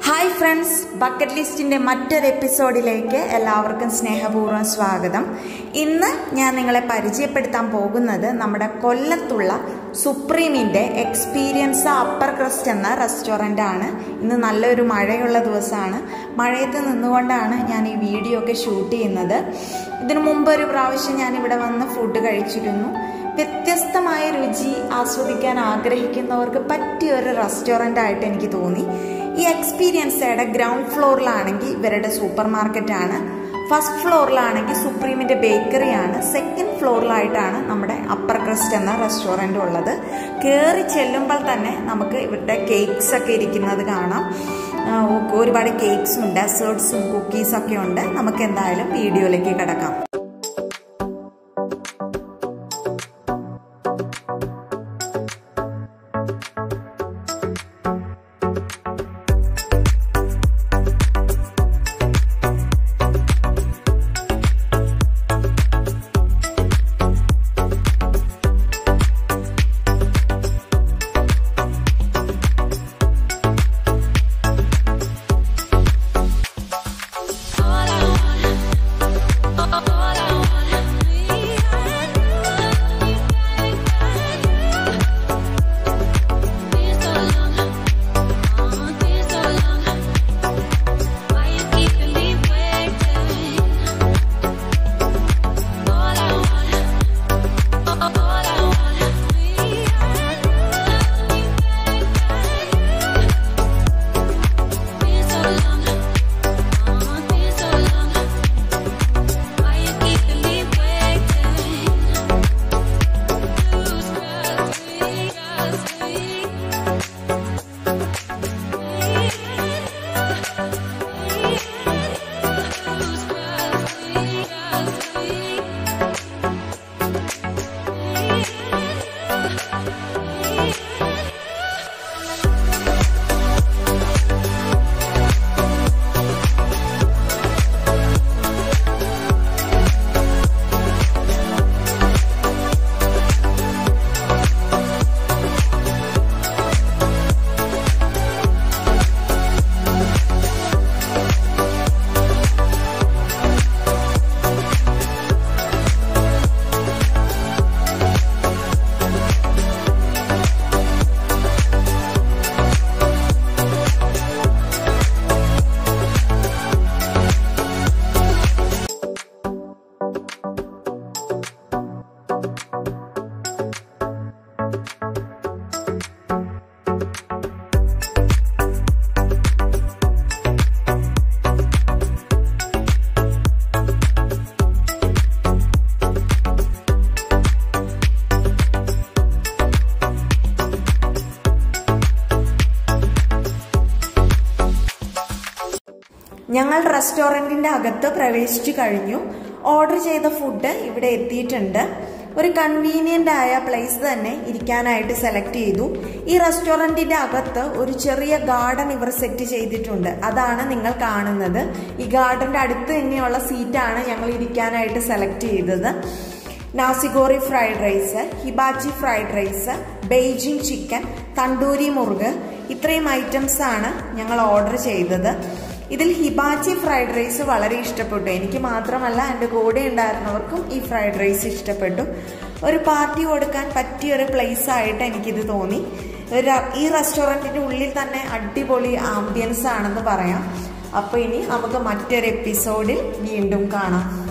hi friends bucket ലിസ്റ്റിൻ്റെ മറ്റൊരു എപ്പിസോഡിലേക്ക് എല്ലാവർക്കും സ്നേഹപൂർവ്വം സ്വാഗതം ഇന്ന് ഞാൻ നിങ്ങളെ പരിചയപ്പെടുത്താൻ പോകുന്നത് നമ്മുടെ കൊല്ലത്തുള്ള സുപ്രീമിൻ്റെ എക്സ്പീരിയൻസ് അപ്പർ ക്രസ്റ്റ് എന്ന റെസ്റ്റോറൻ്റ് ആണ് ഇന്ന് നല്ലൊരു മഴയുള്ള ദിവസമാണ് മഴയത്ത് നിന്നുകൊണ്ടാണ് ഞാൻ ഈ വീഡിയോ ഒക്കെ ഷൂട്ട് ചെയ്യുന്നത് ഇതിനു മുമ്പ് ഒരു പ്രാവശ്യം ഞാൻ ഇവിടെ വന്ന് ഫുഡ് കഴിച്ചിരുന്നു വ്യത്യസ്തമായ രുചി ആസ്വദിക്കാൻ ആഗ്രഹിക്കുന്നവർക്ക് പറ്റിയ ഒരു റെസ്റ്റോറൻ്റ് ആയിട്ട് എനിക്ക് തോന്നി ഈ എക്സ്പീരിയൻസയുടെ ഗ്രൗണ്ട് ഫ്ലോറിലാണെങ്കിൽ ഇവരുടെ സൂപ്പർ മാർക്കറ്റാണ് ഫസ്റ്റ് ഫ്ലോറിലാണെങ്കിൽ സുപ്രീമിൻ്റെ ബേക്കറിയാണ് സെക്കൻഡ് ഫ്ലോറിലായിട്ടാണ് നമ്മുടെ അപ്പർ ക്രസ്റ്റ് എന്ന റെസ്റ്റോറൻ്റ് ഉള്ളത് കയറി ചെല്ലുമ്പോൾ തന്നെ നമുക്ക് ഇവരുടെ കേക്ക്സ് ഒക്കെ ഇരിക്കുന്നത് കാണാം ഒരുപാട് കേക്ക്സും ഡെസേർട്ട്സും കുക്കീസൊക്കെ ഉണ്ട് നമുക്ക് എന്തായാലും വീഡിയോയിലേക്ക് കിടക്കാം ഞങ്ങൾ റെസ്റ്റോറൻറ്റിൻ്റെ അകത്ത് പ്രവേശിച്ചു കഴിഞ്ഞു ഓർഡർ ചെയ്ത ഫുഡ് ഇവിടെ എത്തിയിട്ടുണ്ട് ഒരു കൺവീനിയൻ്റ് ആയ പ്ലേസ് തന്നെ ഇരിക്കാനായിട്ട് സെലക്ട് ചെയ്തു ഈ റെസ്റ്റോറൻറ്റിൻ്റെ അകത്ത് ഒരു ചെറിയ ഗാർഡൻ ഇവർ സെറ്റ് ചെയ്തിട്ടുണ്ട് അതാണ് നിങ്ങൾ കാണുന്നത് ഈ ഗാർഡൻ്റെ അടുത്ത് തന്നെയുള്ള സീറ്റാണ് ഞങ്ങൾ ഇരിക്കാനായിട്ട് സെലക്ട് ചെയ്തത് നാസിഗോറി fried rice hibachi fried rice Beijing chicken tandoori മുറുക് ഇത്രയും ഐറ്റംസ് ആണ് ഞങ്ങൾ ഓർഡർ ചെയ്തത് ഇതിൽ ഹിബാച്ചി ഫ്രൈഡ് റൈസ് വളരെ ഇഷ്ടപ്പെട്ടു എനിക്ക് മാത്രമല്ല എൻ്റെ കൂടെ ഉണ്ടായിരുന്നവർക്കും ഈ ഫ്രൈഡ് റൈസ് ഇഷ്ടപ്പെട്ടു ഒരു പാർട്ടി കൊടുക്കാൻ പറ്റിയ ഒരു പ്ലേസ് ആയിട്ട് എനിക്കിത് തോന്നി ഈ റെസ്റ്റോറൻറ്റിൻ്റെ ഉള്ളിൽ തന്നെ അടിപൊളി ആംബിയൻസ് ആണെന്ന് പറയാം അപ്പോൾ ഇനി നമുക്ക് മറ്റൊരു എപ്പിസോഡിൽ വീണ്ടും കാണാം